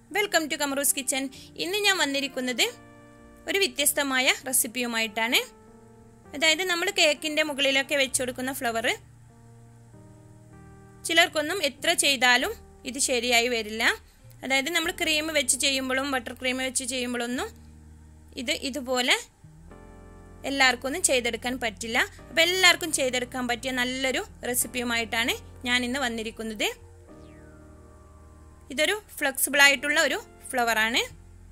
welcome to കമറൂസ് kitchen ഇന്ന് ഞാൻ വന്നിരിക്കുന്നത് ഒരു വ്യത്യസ്തമായ റെസിപ്പിയുമായിട്ടാണ് അതായത് നമ്മൾ കേക്കിൻ്റെ മുകളിലൊക്കെ വെച്ചു കൊടുക്കുന്ന ഫ്ലവർ ചിലർക്കൊന്നും എത്ര ചെയ്താലും ഇത് ശരിയായി വരില്ല അതായത് നമ്മൾ ക്രീം വെച്ച് ചെയ്യുമ്പോഴും ബട്ടർ ക്രീം വെച്ച് ചെയ്യുമ്പോഴൊന്നും ഇത് ഇതുപോലെ എല്ലാവർക്കും ഒന്നും ചെയ്തെടുക്കാൻ പറ്റില്ല അപ്പോൾ എല്ലാവർക്കും ചെയ്തെടുക്കാൻ പറ്റിയ നല്ലൊരു റെസിപ്പിയുമായിട്ടാണ് ഞാൻ ഇന്ന് വന്നിരിക്കുന്നത് ഇതൊരു ഫ്ലെക്സിബിൾ ആയിട്ടുള്ള ഒരു ഫ്ലവറാണ്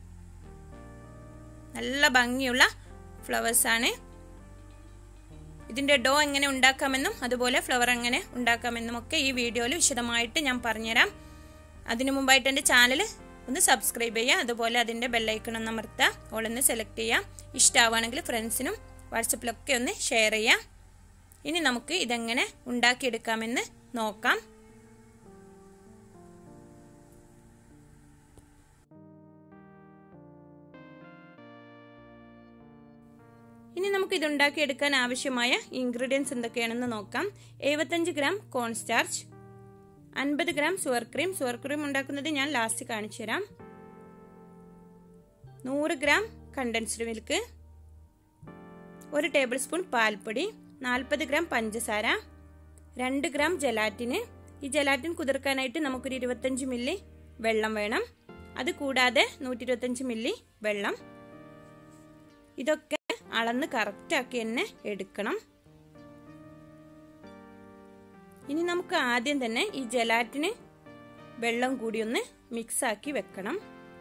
നല്ല ഭംഗിയുള്ള ഫ്ലവേഴ്സാണ് ഇതിൻ്റെ ഡോ എങ്ങനെ ഉണ്ടാക്കാമെന്നും അതുപോലെ ഫ്ലവർ എങ്ങനെ ഉണ്ടാക്കാമെന്നും ഒക്കെ ഈ വീഡിയോയിൽ വിശദമായിട്ട് ഞാൻ പറഞ്ഞുതരാം അതിനു മുമ്പായിട്ട് എൻ്റെ ചാനൽ ഒന്ന് സബ്സ്ക്രൈബ് ചെയ്യുക അതുപോലെ അതിൻ്റെ ബെല്ലൈക്കൺ ഒന്ന് അമർത്തുക ഓളൊന്ന് സെലക്ട് ചെയ്യുക ഇഷ്ടമാവുകയാണെങ്കിൽ ഫ്രണ്ട്സിനും വാട്സപ്പിലൊക്കെ ഒന്ന് ഷെയർ ചെയ്യാം ഇനി നമുക്ക് ഇതെങ്ങനെ ഉണ്ടാക്കിയെടുക്കാമെന്ന് നോക്കാം ഇനി നമുക്ക് ഇത് ഉണ്ടാക്കിയെടുക്കാൻ ആവശ്യമായ ഇൻഗ്രീഡിയൻസ് എന്തൊക്കെയാണെന്ന് നോക്കാം എഴുപത്തഞ്ച് ഗ്രാം കോൺ സ്റ്റാർച്ച് അൻപത് gram sour cream sour cream ഉണ്ടാക്കുന്നത് ഞാൻ ലാസ്റ്റ് കാണിച്ചു തരാം നൂറ് ഗ്രാം കണ്ടൻസ്ഡ് മിൽക്ക് ഒരു ടേബിൾ സ്പൂൺ പാൽപ്പൊടി നാൽപ്പത് ഗ്രാം പഞ്ചസാര രണ്ട് ഗ്രാം ജലാറ്റിന് ഈ ജലാറ്റിൻ കുതിർക്കാനായിട്ട് നമുക്കൊരു ഇരുപത്തഞ്ച് മില്ലി വെള്ളം വേണം അത് കൂടാതെ നൂറ്റി ഇരുപത്തഞ്ച് മില്ലി വെള്ളം ഇതൊക്കെ അളന്ന് കറക്റ്റാക്കി തന്നെ എടുക്കണം ഇനി നമുക്ക് ആദ്യം തന്നെ ഈ ജലാറ്റിന് വെള്ളം കൂടി ഒന്ന് മിക്സ് ആക്കി വെക്കണം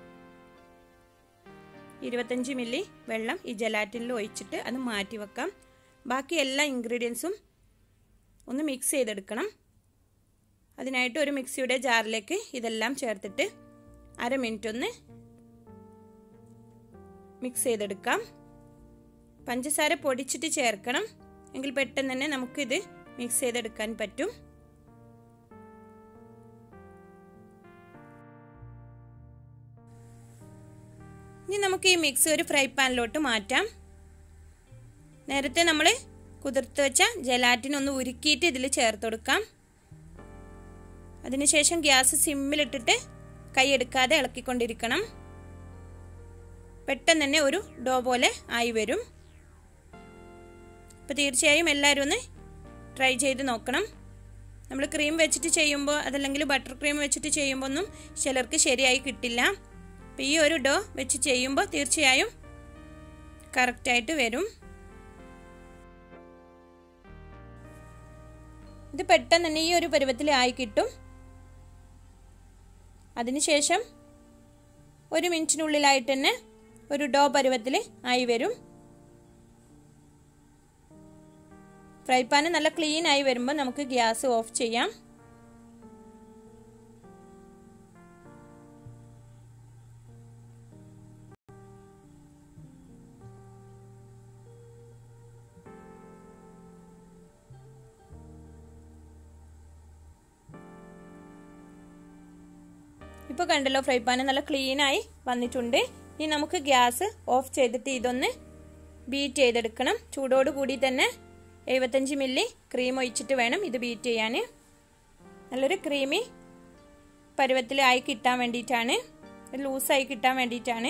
ഇരുപത്തഞ്ച് മില്ലി വെള്ളം ഈ ജലാറ്റിനിൽ ഒഴിച്ചിട്ട് അത് മാറ്റി വെക്കാം ബാക്കി എല്ലാ ഇൻഗ്രീഡിയൻസും ഒന്ന് മിക്സ് ചെയ്തെടുക്കണം അതിനായിട്ട് ഒരു മിക്സിയുടെ ജാറിലേക്ക് ഇതെല്ലാം ചേർത്തിട്ട് അര മിനിറ്റ് ഒന്ന് മിക്സ് ചെയ്തെടുക്കാം പഞ്ചസാര പൊടിച്ചിട്ട് ചേർക്കണം എങ്കിൽ പെട്ടെന്ന് തന്നെ നമുക്കിത് മിക്സ് ചെയ്തെടുക്കാൻ പറ്റും ഇനി നമുക്ക് ഈ മിക്സ് ഒരു ഫ്രൈ പാനിലോട്ട് മാറ്റാം നേരത്തെ നമ്മൾ കുതിർത്ത് വെച്ച ജലാറ്റിൻ ഒന്ന് ഉരുക്കിയിട്ട് ഇതിൽ ചേർത്ത് കൊടുക്കാം അതിനുശേഷം ഗ്യാസ് സിമ്മിലിട്ടിട്ട് കൈയെടുക്കാതെ ഇളക്കിക്കൊണ്ടിരിക്കണം പെട്ടെന്ന് തന്നെ ഒരു ഡോ പോലെ ആയി വരും അപ്പോൾ തീർച്ചയായും എല്ലാവരും ഒന്ന് ട്രൈ ചെയ്ത് നോക്കണം നമ്മൾ ക്രീം വെച്ചിട്ട് ചെയ്യുമ്പോൾ അതല്ലെങ്കിൽ ബട്ടർ ക്രീം വെച്ചിട്ട് ചെയ്യുമ്പോൾ ഒന്നും ചിലർക്ക് ശരിയായി കിട്ടില്ല അപ്പോൾ ഈ ഒരു ഡോ വെച്ച് ചെയ്യുമ്പോൾ തീർച്ചയായും കറക്റ്റായിട്ട് വരും ഇത് പെട്ടെന്ന് തന്നെ ഈ ഒരു പരുവത്തിൽ ആയി കിട്ടും അതിനുശേഷം ഒരു മിനിറ്റിനുള്ളിലായിട്ട് തന്നെ ഒരു ഡോ പരുവത്തിൽ ആയി വരും ഫ്രൈ പാന് നല്ല ക്ലീൻ ആയി വരുമ്പോൾ നമുക്ക് ഗ്യാസ് ഓഫ് ചെയ്യാം ഇപ്പോൾ കണ്ടല്ലോ ഫ്രൈ പാന് നല്ല ക്ലീൻ ആയി വന്നിട്ടുണ്ട് ഇനി നമുക്ക് ഗ്യാസ് ഓഫ് ചെയ്തിട്ട് ഇതൊന്ന് ബീറ്റ് ചെയ്തെടുക്കണം ചൂടോട് കൂടി തന്നെ എഴുപത്തഞ്ച് മില്ലി ക്രീം ഒഴിച്ചിട്ട് വേണം ഇത് ബീറ്റ് ചെയ്യാൻ നല്ലൊരു ക്രീമി പരുവത്തിലായി കിട്ടാൻ വേണ്ടിയിട്ടാണ് ലൂസായി കിട്ടാൻ വേണ്ടിയിട്ടാണ്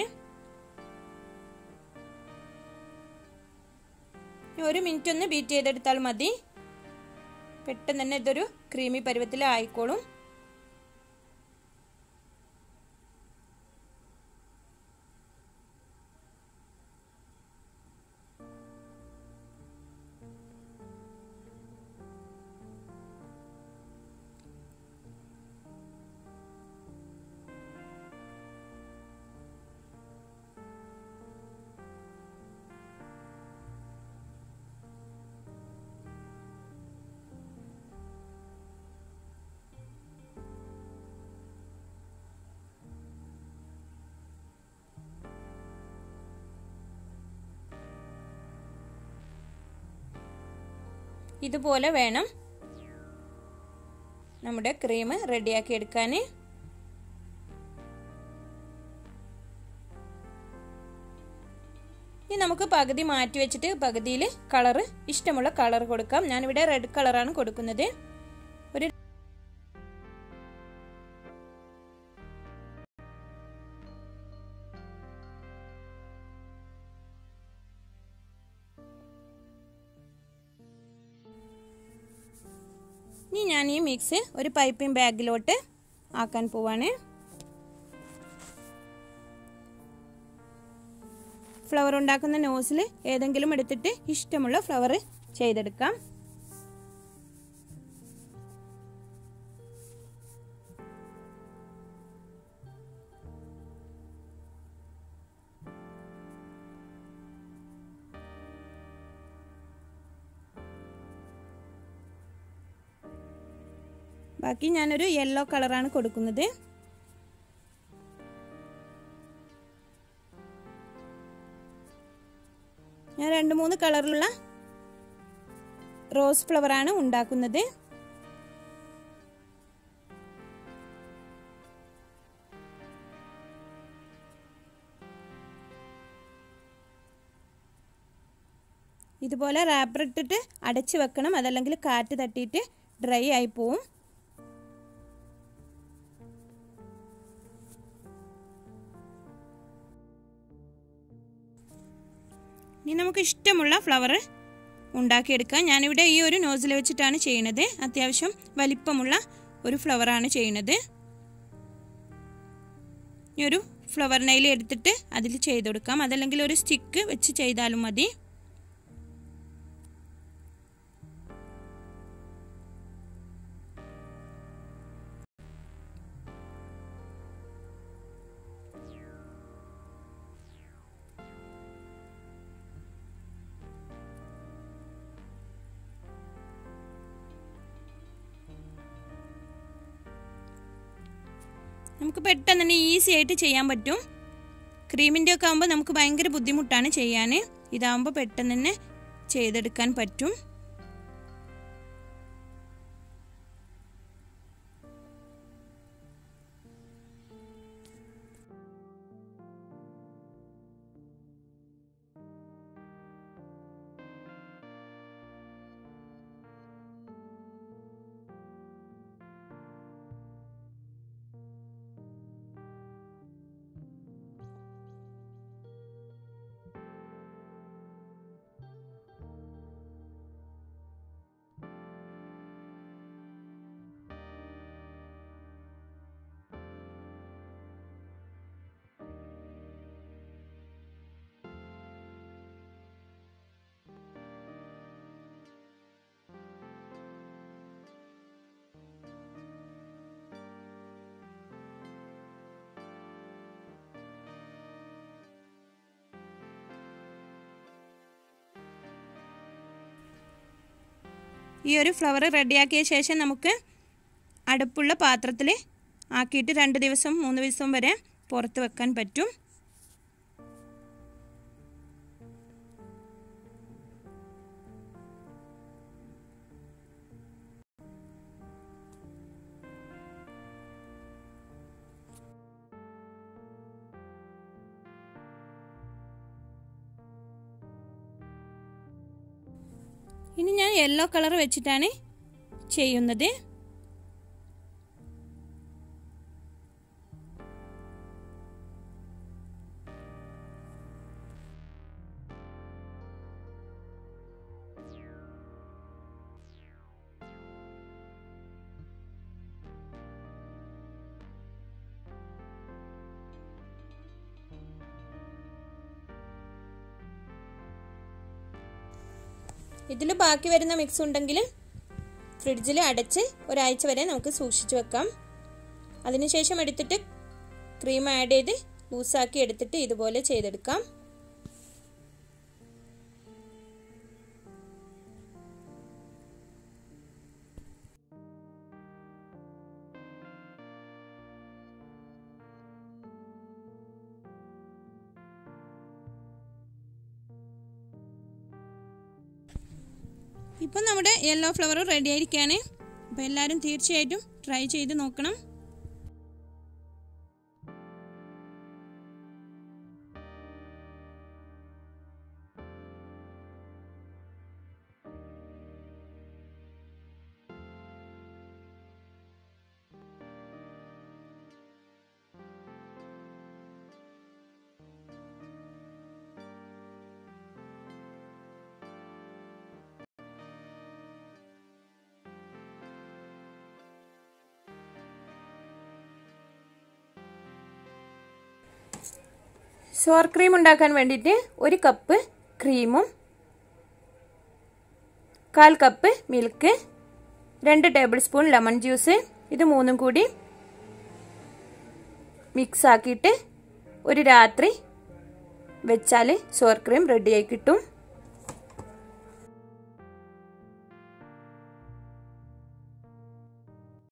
ഒരു മിനിറ്റ് ഒന്ന് ബീറ്റ് ചെയ്തെടുത്താൽ മതി പെട്ടെന്ന് തന്നെ ഇതൊരു ക്രീമി പരുവത്തിൽ ആയിക്കോളും ഇതുപോലെ വേണം നമ്മുടെ ക്രീം റെഡിയാക്കി എടുക്കാൻ ഇനി നമുക്ക് പകുതി മാറ്റി വെച്ചിട്ട് പകുതിയിൽ കളറ് ഇഷ്ടമുള്ള കളർ കൊടുക്കാം ഞാനിവിടെ റെഡ് കളറാണ് കൊടുക്കുന്നത് ഒരു ഇനി ഞാൻ ഈ മിക്സ് ഒരു പൈപ്പിംഗ് ബാഗിലോട്ട് ആക്കാൻ പോവാണ് ഫ്ലവർ ഉണ്ടാക്കുന്ന നോസിൽ ഏതെങ്കിലും എടുത്തിട്ട് ഇഷ്ടമുള്ള ഫ്ലവർ ചെയ്തെടുക്കാം ബാക്കി ഞാനൊരു യെല്ലോ കളറാണ് കൊടുക്കുന്നത് ഞാൻ രണ്ട് മൂന്ന് കളറിലുള്ള റോസ് ഫ്ലവറാണ് ഉണ്ടാക്കുന്നത് ഇതുപോലെ റാപ്പർ ഇട്ടിട്ട് അടച്ചു വെക്കണം അതല്ലെങ്കിൽ കാറ്റ് തട്ടിയിട്ട് ഡ്രൈ ആയി പോവും ഇനി നമുക്ക് ഇഷ്ടമുള്ള ഫ്ലവർ ഉണ്ടാക്കിയെടുക്കാം ഞാനിവിടെ ഈ ഒരു നോസിൽ വെച്ചിട്ടാണ് ചെയ്യുന്നത് അത്യാവശ്യം വലിപ്പമുള്ള ഒരു ഫ്ലവറാണ് ചെയ്യുന്നത് ഈ ഒരു ഫ്ലവർ നൈൽ എടുത്തിട്ട് അതിൽ ചെയ്ത് കൊടുക്കാം അതല്ലെങ്കിൽ ഒരു സ്റ്റിക്ക് വെച്ച് ചെയ്താലും മതി നമുക്ക് പെട്ടെന്ന് തന്നെ ഈസി ആയിട്ട് ചെയ്യാൻ പറ്റും ക്രീമിൻ്റെ ഒക്കെ ആകുമ്പോൾ നമുക്ക് ഭയങ്കര ബുദ്ധിമുട്ടാണ് ചെയ്യാൻ ഇതാകുമ്പോൾ പെട്ടെന്ന് തന്നെ ചെയ്തെടുക്കാൻ പറ്റും ഈ ഒരു ഫ്ലവർ റെഡിയാക്കിയ ശേഷം നമുക്ക് അടുപ്പുള്ള പാത്രത്തിൽ ആക്കിയിട്ട് രണ്ട് ദിവസം മൂന്ന് ദിവസം വരെ പുറത്ത് വെക്കാൻ പറ്റും ഇനി ഞാൻ യെല്ലോ കളർ വെച്ചിട്ടാണ് ചെയ്യുന്നത് ഇതിൽ ബാക്കി വരുന്ന മിക്സ് ഉണ്ടെങ്കിൽ ഫ്രിഡ്ജിൽ അടച്ച് ഒരാഴ്ച വരെ നമുക്ക് സൂക്ഷിച്ചു വെക്കാം അതിനുശേഷം എടുത്തിട്ട് ക്രീം ആഡ് ചെയ്ത് ലൂസാക്കി എടുത്തിട്ട് ഇതുപോലെ ചെയ്തെടുക്കാം ഇപ്പം നമ്മുടെ യെല്ലോ ഫ്ലവർ റെഡി ആയിരിക്കുകയാണ് അപ്പോൾ എല്ലാവരും തീർച്ചയായിട്ടും ട്രൈ ചെയ്ത് നോക്കണം സോർ ക്രീം ഉണ്ടാക്കാൻ വേണ്ടിയിട്ട് ഒരു കപ്പ് ക്രീമും കാൽ കപ്പ് മിൽക്ക് രണ്ട് ടേബിൾ സ്പൂൺ ലെമൺ ജ്യൂസ് ഇത് മൂന്നും കൂടി മിക്സ് ആക്കിയിട്ട് ഒരു രാത്രി വെച്ചാൽ സോർ ക്രീം റെഡിയായി കിട്ടും